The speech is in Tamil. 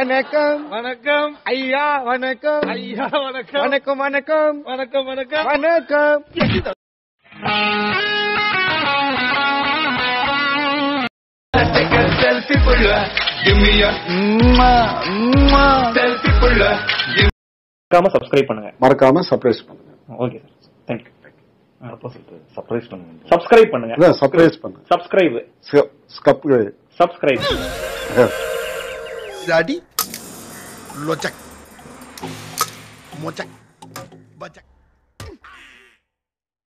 வணக்கம் வணக்கம் ஐயா வணக்கம் ஐயா வணக்கம் வணக்கம் வணக்கம் வணக்கம் வணக்கம் வணக்கம் செல்ஃபி புள்ள give me a செல்ஃபி புள்ள மறக்காம சப்ஸ்கிரைப் பண்ணுங்க மறக்காம சர்ப்ரைஸ் பண்ணுங்க okay sir thank you opposite surprise பண்ணுங்க சப்ஸ்கிரைப் பண்ணுங்க இல்ல சர்ப்ரைஸ் பண்ணுங்க சப்ஸ்கிரைப் ஸ்கப் subscribe Daddy, locak, mocak, bacak.